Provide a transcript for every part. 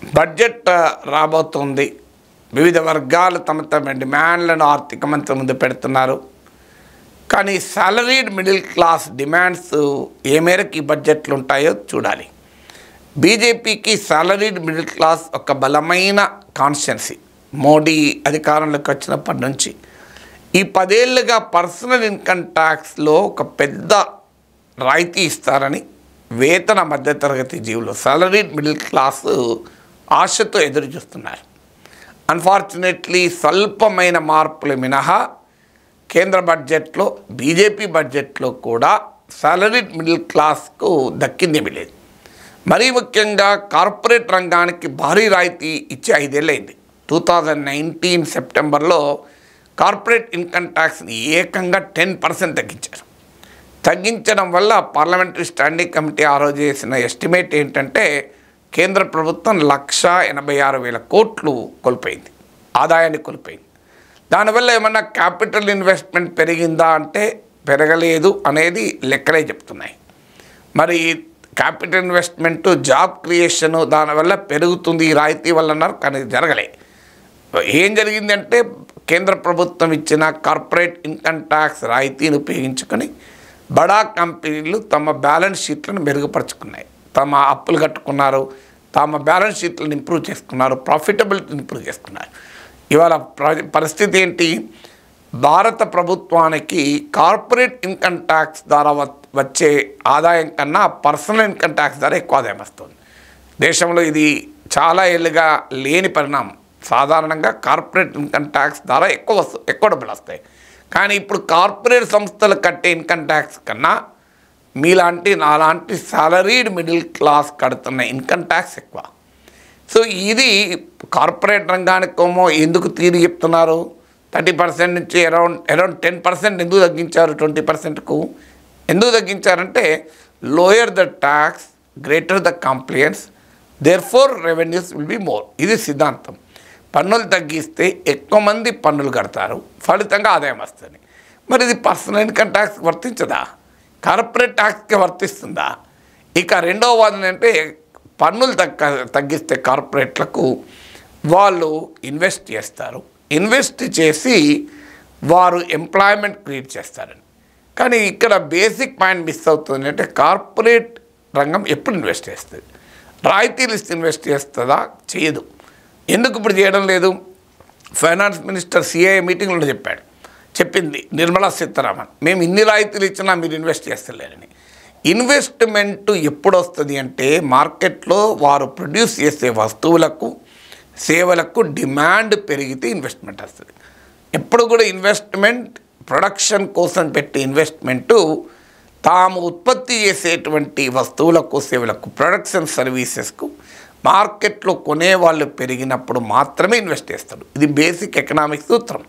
budget ఆ, రాబోతుంది వివిధ వర్గాలు తమ తమ డిమాండ్లను ఆర్థిక మంత్రి ముందు పెడుతున్నారు కానీ సాలరీడ్ మిడిల్ క్లాస్ డిమాండ్స్ ఏ మేరకు ఈ బడ్జెట్లు ఉంటాయో చూడాలి బీజేపీకి సాలరీడ్ మిడిల్ క్లాస్ ఒక బలమైన కాన్స్టిట్యున్సీ మోడీ అధికారంలోకి వచ్చినప్పటి నుంచి ఈ పదేళ్లుగా పర్సనల్ ఇన్కమ్ ట్యాక్స్లో ఒక పెద్ద రాయితీ ఇస్తారని వేతన మధ్యతరగతి జీవులు సాలరీడ్ మిడిల్ క్లాస్ ఆశతో ఎదురు చూస్తున్నారు అన్ఫార్చునేట్లీ స్వల్పమైన మార్పులు మినహా కేంద్ర బడ్జెట్లో బీజేపీ బడ్జెట్లో కూడా సాలరీడ్ మిడిల్ క్లాస్కు దక్కిందేమీ లేదు మరీ ముఖ్యంగా కార్పొరేట్ రంగానికి భారీ రాయితీ ఇచ్చి ఐదేళ్ళైంది టూ థౌజండ్ నైన్టీన్ సెప్టెంబర్లో కార్పొరేట్ ఇన్కమ్ ట్యాక్స్ని ఏకంగా టెన్ పర్సెంట్ తగ్గించారు తగ్గించడం వల్ల పార్లమెంటరీ స్టాండింగ్ కమిటీ ఆ రోజు చేసిన ఎస్టిమేట్ ఏంటంటే కేంద్ర ప్రభుత్వం లక్ష ఎనభై ఆరు వేల కోట్లు కోల్పోయింది ఆదాయాన్ని కోల్పోయింది దానివల్ల ఏమన్నా క్యాపిటల్ ఇన్వెస్ట్మెంట్ పెరిగిందా అంటే పెరగలేదు అనేది లెక్కలే చెప్తున్నాయి మరి క్యాపిటల్ ఇన్వెస్ట్మెంట్ జాబ్ క్రియేషన్ దానివల్ల పెరుగుతుంది ఈ రాయితీ వల్ల అన్నారు కానీ ఇది జరగలే ఏం జరిగిందంటే కేంద్ర ప్రభుత్వం ఇచ్చిన కార్పొరేట్ ఇన్కమ్ ట్యాక్స్ రాయితీని ఉపయోగించుకొని బడా కంపెనీలు తమ బ్యాలెన్స్ షీట్లను మెరుగుపరుచుకున్నాయి తమ అప్పులు కట్టుకున్నారు తమ బ్యాలెన్స్ షీట్లను ఇంప్రూవ్ చేసుకున్నారు ప్రాఫిటబిలిటీని ఇంప్రూవ్ చేసుకున్నారు ఇవాళ ప్ర- పరిస్థితి ఏంటి భారత ప్రభుత్వానికి కార్పొరేట్ ఇన్కమ్ ట్యాక్స్ ద్వారా వ- వచ్చే ఆదాయం కన్నా పర్సనల్ ఇన్కమ్ ట్యాక్స్ ద్వారా ఎక్కువ ఆదాయం వస్తుంది దేశంలో ఇది చాలా ఏళ్ళుగా లేని పరిణామం సాధారణంగా కార్పొరేట్ ఇన్కమ్ ట్యాక్స్ ద్వారా ఎక్కువ వస్తు ఎక్కువ డబ్బులు వస్తాయి కానీ ఇప్పుడు కార్పొరేట్ సంస్థలు కట్టే ఇన్కమ్ ట్యాక్స్ కన్నా మీలాంటి నాలాంటి సాలరీడ్ మిడిల్ క్లాస్ కడుతున్న ఇన్కమ్ ట్యాక్స్ ఎక్కువ సో ఇది కార్పొరేట్ రంగానికేమో ఎందుకు తీరు చెప్తున్నారు థర్టీ పర్సెంట్ నుంచి అరౌండ్ అరౌండ్ టెన్ పర్సెంట్ ఎందుకు తగ్గించారు ట్వంటీ పర్సెంట్కు ఎందుకు తగ్గించారంటే lower the tax greater the compliance therefore revenues will be more ఇది సిద్ధాంతం పన్నులు తగ్గిస్తే ఎక్కువ మంది పన్నులు కడతారు ఫలితంగా ఆదాయం వస్తుంది మరి ఇది పర్సనల్ ఇన్కమ్ ట్యాక్స్ వర్తించదా కార్పొరేట్ ట్యాక్స్కి వర్తిస్తుందా ఇక రెండవ వాదన అంటే పన్నులు తగ్గ తగ్గిస్తే కార్పొరేట్లకు వాళ్ళు ఇన్వెస్ట్ చేస్తారు ఇన్వెస్ట్ చేసి వారు ఎంప్లాయ్మెంట్ క్రియేట్ చేస్తారని కానీ ఇక్కడ బేసిక్ పాయింట్ మిస్ అవుతుంది అంటే కార్పొరేట్ రంగం ఎప్పుడు ఇన్వెస్ట్ చేస్తుంది రాయితీలు ఇస్తే ఇన్వెస్ట్ చేస్తుందా చేయదు ఎందుకు ఇప్పుడు చేయడం లేదు ఫైనాన్స్ మినిస్టర్ సిఐ మీటింగ్లో చెప్పాడు చెప్పింది నిర్మలా సీతారామన్ మేము ఇన్ని రాయితీలు ఇచ్చినా మీరు ఇన్వెస్ట్ చేస్తలేరని ఇన్వెస్ట్మెంట్ ఎప్పుడు వస్తుంది అంటే మార్కెట్లో వారు ప్రొడ్యూస్ చేసే వస్తువులకు సేవలకు డిమాండ్ పెరిగితే ఇన్వెస్ట్మెంట్ వస్తుంది ఎప్పుడు కూడా ఇన్వెస్ట్మెంట్ ప్రొడక్షన్ కోసం పెట్టే ఇన్వెస్ట్మెంటు తాము ఉత్పత్తి చేసేటువంటి వస్తువులకు సేవలకు ప్రొడక్షన్ సర్వీసెస్కు మార్కెట్లో కొనేవాళ్ళు పెరిగినప్పుడు మాత్రమే ఇన్వెస్ట్ చేస్తారు ఇది బేసిక్ ఎకనామిక్ సూత్రం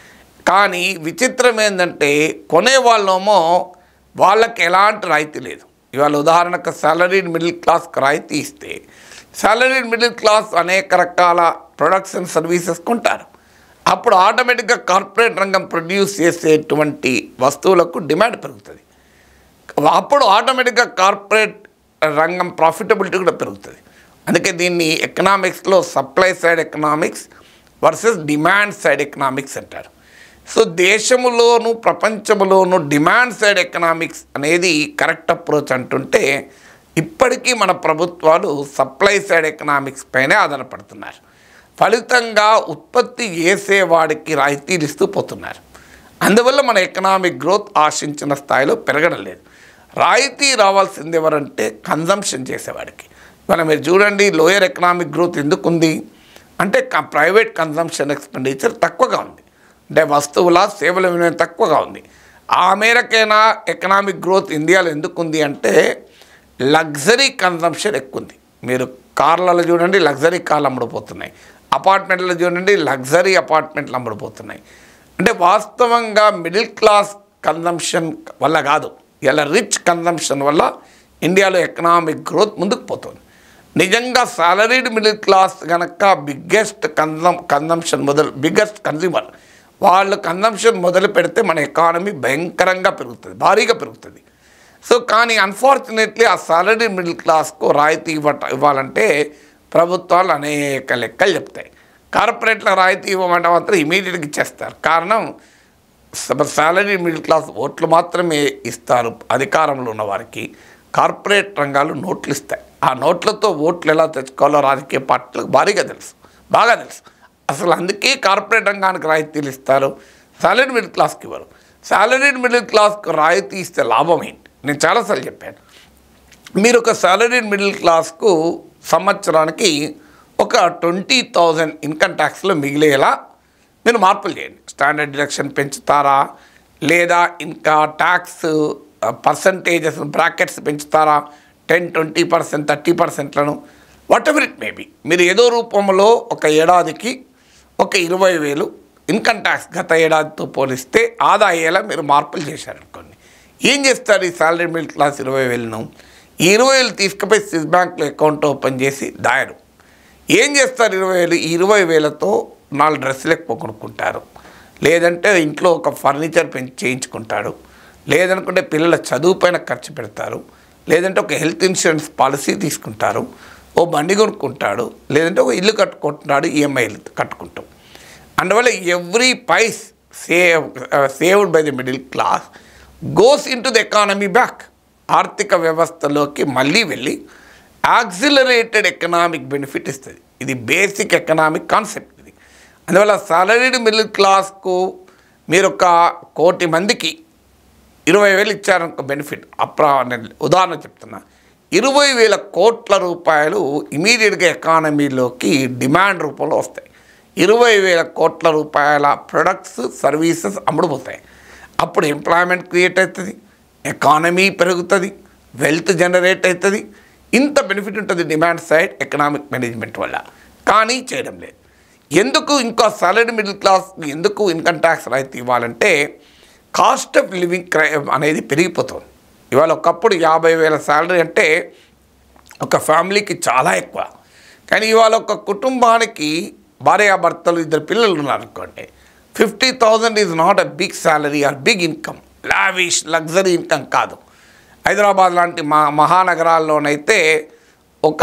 కానీ విచిత్రం ఏంటంటే కొనేవాళ్ళేమో వాళ్ళకి ఎలాంటి రాయితీ లేదు ఇవాళ ఉదాహరణకు సాలరీడ్ మిడిల్ క్లాస్కి రాయితీ ఇస్తే సాలరీడ్ మిడిల్ క్లాస్ అనేక రకాల ప్రొడక్షన్ సర్వీసెస్ కొంటారు అప్పుడు ఆటోమేటిక్గా కార్పొరేట్ రంగం ప్రొడ్యూస్ చేసేటువంటి వస్తువులకు డిమాండ్ పెరుగుతుంది అప్పుడు ఆటోమేటిక్గా కార్పొరేట్ రంగం ప్రాఫిటబిలిటీ కూడా పెరుగుతుంది అందుకే దీన్ని ఎకనామిక్స్లో supply side economics versus demand side economics అంటారు సో దేశములోను ప్రపంచంలోను డిమాండ్ సైడ్ ఎకనామిక్స్ అనేది కరెక్ట్ అప్రోచ్ అంటుంటే ఇప్పటికీ మన ప్రభుత్వాలు సప్లై సైడ్ ఎకనామిక్స్ పైనే ఆధారపడుతున్నారు ఫలితంగా ఉత్పత్తి చేసేవాడికి రాయితీలు ఇస్తూ పోతున్నారు అందువల్ల మన ఎకనామిక్ గ్రోత్ ఆశించిన స్థాయిలో పెరగడం లేదు రాయితీ రావాల్సింది ఎవరంటే కన్జంప్షన్ చేసేవాడికి మనం మీరు చూడండి లోయర్ ఎకనామిక్ గ్రోత్ ఎందుకు ఉంది అంటే ప్రైవేట్ కన్జంప్షన్ ఎక్స్పెండిచర్ తక్కువగా ఉంది అంటే వస్తువుల సేవల వినియోగం తక్కువగా ఉంది ఆ మేరకైనా ఎకనామిక్ గ్రోత్ ఇండియాలో ఎందుకు ఉంది అంటే లగ్జరీ కన్జంప్షన్ ఎక్కువ ఉంది మీరు కార్లలో చూడండి లగ్జరీ కార్లు అమ్ముడుపోతున్నాయి అపార్ట్మెంట్లో చూడండి లగ్జరీ అపార్ట్మెంట్లు అమ్ముడుపోతున్నాయి అంటే వాస్తవంగా మిడిల్ క్లాస్ కన్జంప్షన్ వల్ల కాదు ఇలా రిచ్ కన్జంప్షన్ వల్ల ఇండియాలో ఎకనామిక్ గ్రోత్ ముందుకు పోతుంది నిజంగా సాలరీడ్ మిడిల్ క్లాస్ కనుక బిగ్గెస్ట్ కన్జం కన్జంప్షన్ మొదలు బిగ్గెస్ట్ కన్జ్యూమర్ వాళ్ళు కన్జంప్షన్ మొదలు పెడితే మన ఎకానమీ భయంకరంగా పెరుగుతుంది భారీగా పెరుగుతుంది సో కానీ అన్ఫార్చునేట్లీ ఆ సాలరీ మిడిల్ క్లాస్కు రాయితీ ఇవ్వట ఇవ్వాలంటే ప్రభుత్వాలు అనేక లెక్కలు చెప్తాయి కార్పొరేట్ల రాయితీ ఇవ్వమంటే మాత్రం ఇమీడియట్గా ఇచ్చేస్తారు కారణం సాలరీ మిడిల్ క్లాస్ ఓట్లు మాత్రమే ఇస్తారు అధికారంలో ఉన్న వారికి కార్పొరేట్ రంగాలు నోట్లు ఇస్తాయి ఆ నోట్లతో ఓట్లు ఎలా తెచ్చుకోవాలో రాజకీయ పార్టీలకు భారీగా తెలుసు బాగా తెలుసు అసలు అందుకే కార్పొరేట్ రంగానికి రాయితీలు ఇస్తారు సాలరీ మిడిల్ క్లాస్కి ఇవ్వరు సాలరీ మిడిల్ క్లాస్కి రాయితీ ఇస్తే లాభం ఏంటి నేను చాలాసార్లు చెప్పాను మీరు ఒక సాలరీ మిడిల్ క్లాస్కు సంవత్సరానికి ఒక ట్వంటీ థౌజండ్ ఇన్కమ్ ట్యాక్స్లో మిగిలేలా మీరు మార్పులు చేయండి స్టాండర్డ్ డిడక్షన్ పెంచుతారా లేదా ఇంకా ట్యాక్స్ పర్సంటేజెస్ బ్రాకెట్స్ పెంచుతారా టెన్ ట్వంటీ పర్సెంట్ థర్టీ పర్సెంట్లను వాట్ ఎవర్ ఇట్ మేబీ మీరు ఏదో రూపంలో ఒక ఏడాదికి ఒక ఇరవై వేలు ఇన్కమ్ ట్యాక్స్ గత ఏడాదితో పోలిస్తే ఆదా అయ్యేలా మీరు మార్పులు చేశారనుకోండి ఏం చేస్తారు ఈ సాలరీ మిడిల్ క్లాస్ ఇరవై వేలను ఈ ఇరవై వేలు తీసుకుపోయి స్విస్ బ్యాంక్లో అకౌంట్ ఓపెన్ చేసి దాయరు ఏం చేస్తారు ఇరవై వేలు ఈ ఇరవై వేలతో నాలుగు డ్రెస్సులు ఎక్కువ కొనుక్కుంటారు లేదంటే ఇంట్లో ఒక ఫర్నిచర్ పెంచి చేయించుకుంటాడు లేదనుకుంటే పిల్లల చదువు పైన ఖర్చు పెడతారు లేదంటే ఒక హెల్త్ ఇన్సూరెన్స్ పాలసీ తీసుకుంటారు ఓ బండి కొనుక్కుంటాడు లేదంటే ఒక ఇల్లు కట్టుకుంటున్నాడు ఈఎంఐలు కట్టుకుంటాం అందువల్ల every paise save saved by the middle class goes into the economy back ఆర్థిక వ్యవస్థలోకి మళ్ళీ వెళ్ళి యాక్సిలరేటెడ్ ఎకనామిక్ బెనిఫిట్ ఇస్తుంది ఇది బేసిక్ ఎకనామిక్ కాన్సెప్ట్ ఇది అందువల్ల సాలరీడ్ మిడిల్ క్లాస్కు మీరు ఒక కోటి మందికి ఇరవై వేలు ఇచ్చారనుకో బెనిఫిట్ అప్రా నేను ఉదాహరణ చెప్తున్నా ఇరవై వేల కోట్ల రూపాయలు ఇమీడియట్గా ఎకానమీలోకి డిమాండ్ రూపంలో వస్తాయి ఇరవై వేల కోట్ల రూపాయల ప్రొడక్ట్స్ సర్వీసెస్ అమ్ముడుపోతాయి అప్పుడు ఎంప్లాయ్మెంట్ క్రియేట్ అవుతుంది ఎకానమీ పెరుగుతుంది వెల్త్ జనరేట్ అవుతుంది ఇంత బెనిఫిట్ ఉంటుంది డిమాండ్ సైడ్ ఎకనామిక్ మేనేజ్మెంట్ వల్ల కానీ చేయడం లేదు ఎందుకు ఇంకా సాలరీ మిడిల్ క్లాస్ ఎందుకు ఇన్కమ్ ట్యాక్స్ రాయితీ ఇవ్వాలంటే కాస్ట్ ఆఫ్ లివింగ్ క్రై అనేది పెరిగిపోతుంది ఇవాళ ఒకప్పుడు యాభై వేల శాలరీ అంటే ఒక ఫ్యామిలీకి చాలా ఎక్కువ కానీ ఇవాళ ఒక కుటుంబానికి భార్యాభర్తలు ఇద్దరు పిల్లలు ఉన్నారనుకోండి fifty thousand is not a big salary or big income lavish luxury income కాదు హైదరాబాద్ లాంటి మా మహానగరాల్లోనైతే ఒక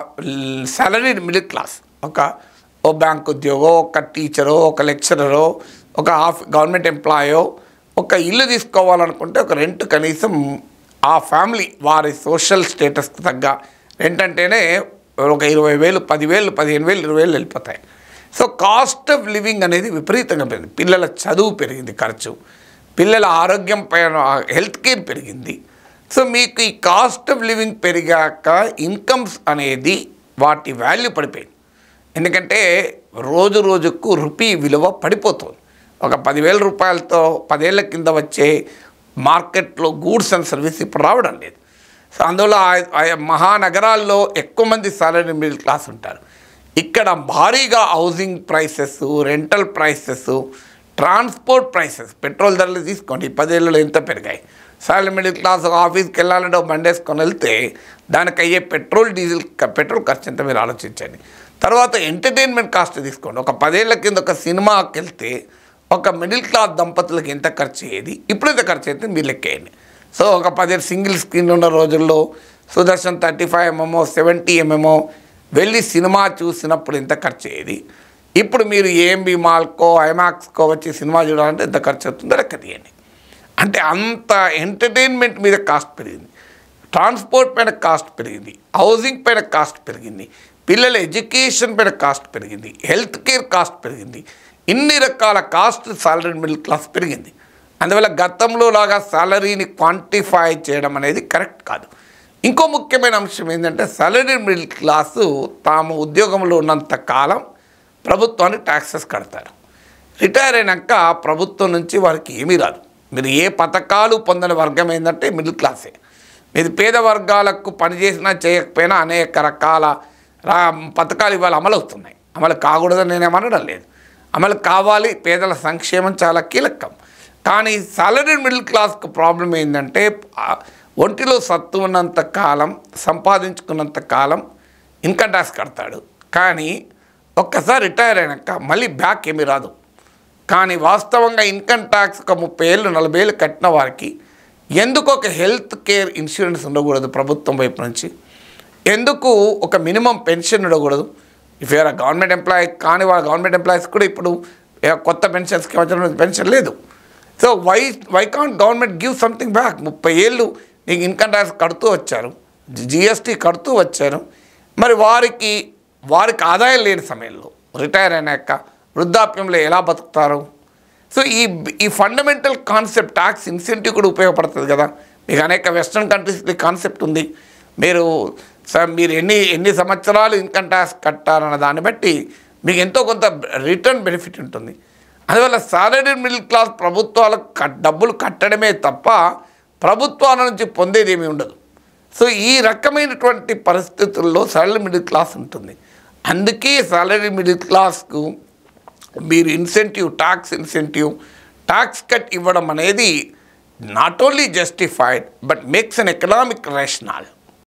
సాలరీ మిడిల్ క్లాస్ ఒక ఓ బ్యాంక్ ఉద్యోగం ఒక టీచరో ఒక లెక్చరరో ఒక ఆఫ్ గవర్నమెంట్ ఎంప్లాయో ఒక ఇల్లు తీసుకోవాలనుకుంటే ఒక రెంట్ కనీసం ఆ ఫ్యామిలీ వారి సోషల్ స్టేటస్కి తగ్గ రెంట్ అంటేనే ఒక ఇరవై వేలు పదివేలు పదిహేను వేలు ఇరవై వేలు వెళ్ళిపోతాయి సో కాస్ట్ ఆఫ్ లివింగ్ అనేది విపరీతంగా పెరిగింది పిల్లల చదువు పెరిగింది ఖర్చు పిల్లల ఆరోగ్యం పైన హెల్త్ కేర్ పెరిగింది సో మీకు ఈ కాస్ట్ ఆఫ్ లివింగ్ పెరిగాక ఇన్కమ్స్ అనేది వాటి వాల్యూ పడిపోయింది ఎందుకంటే రోజు రోజుకు రూపీ విలువ పడిపోతుంది ఒక పదివేల రూపాయలతో పదేళ్ల కింద వచ్చే మార్కెట్లో గూడ్స్ అండ్ సర్వీస్ ఇప్పుడు రావడం లేదు సో అందువల్ల ఆ- ఆ మహానగరాల్లో ఎక్కువ మంది సాలరీ మిడిల్ క్లాస్ ఉంటారు ఇక్కడ భారీగా housing prices rental prices transport prices petrol ధరలు తీసుకోండి ఈ పదేళ్ళలో ఎంత పెరిగాయి సాలరీ మిడిల్ క్లాస్ ఆఫీస్కి వెళ్ళాలంటే ఒక బండి వేసుకొని వెళ్తే దానికి అయ్యే పెట్రోల్ డీజిల్ క- పెట్రోల్ ఖర్చు ఎంత మీరు ఆలోచించండి తర్వాత ఎంటర్టైన్మెంట్ కాస్ట్ తీసుకోండి ఒక పదేళ్ల కింద ఒక సినిమాకి వెళ్తే ఒక మిడిల్ క్లాస్ దంపతులకు ఎంత ఖర్చు అయ్యేది ఇప్పుడు ఎంత ఖర్చు అయితే మీరు లెక్కేయండి సో ఒక పదిహేను సింగిల్ స్క్రీన్ ఉన్న రోజుల్లో సుదర్శన్ థర్టీ ఫైవ్ ఎంఎంఓ సెవెంటీ ఎంఎంఓ వెళ్ళి సినిమా చూసినప్పుడు ఎంత ఖర్చు అయ్యేది ఇప్పుడు మీరు ఏఎంబి మాల్కో ఐమాక్స్కో వచ్చి సినిమా చూడాలంటే ఎంత ఖర్చు అవుతుందో లెక్క తీయండి అంటే అంత ఎంటర్టైన్మెంట్ మీద కాస్ట్ పెరిగింది ట్రాన్స్పోర్ట్ పైన కాస్ట్ పెరిగింది హౌసింగ్ పైన కాస్ట్ పెరిగింది పిల్లల ఎడ్యుకేషన్ పైన కాస్ట్ పెరిగింది హెల్త్ కేర్ కాస్ట్ పెరిగింది ఇన్ని రకాల కాస్ట్ సాలరీ మిడిల్ క్లాస్ పెరిగింది అందువల్ల గతంలో లాగా సాలరీని క్వాంటిఫై చేయడం అనేది కరెక్ట్ కాదు ఇంకో ముఖ్యమైన అంశం ఏంటంటే సాలరీ మిడిల్ క్లాసు తాము ఉద్యోగంలో ఉన్నంత కాలం ప్రభుత్వానికి ట్యాక్సెస్ కడతారు రిటైర్ అయినాక ప్రభుత్వం నుంచి వారికి ఏమీ రాదు మీరు ఏ పథకాలు పొందని వర్గం ఏంటంటే మిడిల్ క్లాసే మీరు పేద వర్గాలకు పనిచేసినా చేయకపోయినా అనేక రకాల రా పథకాలు ఇవాళ అమలు అవుతున్నాయి అమలు కాకూడదని నేనేమనడం లేదు అమలు కావాలి పేదల సంక్షేమం చాలా కీలకం కానీ సాలరీ మిడిల్ క్లాస్కు ప్రాబ్లం ఏంటంటే ఆ, ఒంటిలో సత్తు ఉన్నంత కాలం సంపాదించుకున్నంత కాలం ఇన్కమ్ ట్యాక్స్ కడతాడు కానీ ఒక్కసారి రిటైర్ అయినాక మళ్ళీ బ్యాక్ ఏమీ రాదు కానీ వాస్తవంగా ఇన్కమ్ ట్యాక్స్ ఒక ముప్పై ఏళ్ళు నలభై ఏళ్ళు కట్టిన వారికి ఎందుకు ఒక హెల్త్ కేర్ ఇన్సూరెన్స్ ఉండకూడదు ప్రభుత్వం వైపు నుంచి ఎందుకు ఒక మినిమం పెన్షన్ ఉండకూడదు ఇఫ్ యూఆర్ గవర్నమెంట్ ఎంప్లాయీ కానీ వాళ్ళ గవర్నమెంట్ ఎంప్లాయీస్ కూడా ఇప్పుడు ఏ కొత్త పెన్షన్స్కి వచ్చిన పెన్షన్ లేదు so why why can't government give something back ముప్పై ఏళ్ళు నీకు ఇన్కమ్ ట్యాక్స్ కడుతూ వచ్చారు జిఎస్టీ కడుతూ వచ్చారు మరి వారికి వారికి ఆదాయం లేని సమయంలో రిటైర్ అయినాక వృద్ధాప్యంలో ఎలా బతుకుతారు సో ఈ ఈ ఫండమెంటల్ కాన్సెప్ట్ ట్యాక్స్ ఇన్సెంటివ్ కూడా ఉపయోగపడుతుంది కదా మీకు అనేక వెస్ట్రన్ కంట్రీస్లో కాన్సెప్ట్ ఉంది మీరు సార్ మీరు ఎన్ని ఎన్ని సంవత్సరాలు ఇన్కమ్ ట్యాక్స్ కట్టారన్న దాన్ని బట్టి మీకు ఎంతో కొంత రిటర్న్ బెనిఫిట్ ఉంటుంది అందువల్ల సాలరీ మిడిల్ క్లాస్ ప్రభుత్వాలకు కట్ డబ్బులు కట్టడమే తప్ప ప్రభుత్వాల నుంచి పొందేది ఏమీ ఉండదు సో ఈ రకమైనటువంటి పరిస్థితుల్లో సాలరీ మిడిల్ క్లాస్ ఉంటుంది అందుకే సాలరీ మిడిల్ క్లాస్కు మీరు incentive tax incentive tax cut ఇవ్వడం అనేది not only justified but makes an economic rational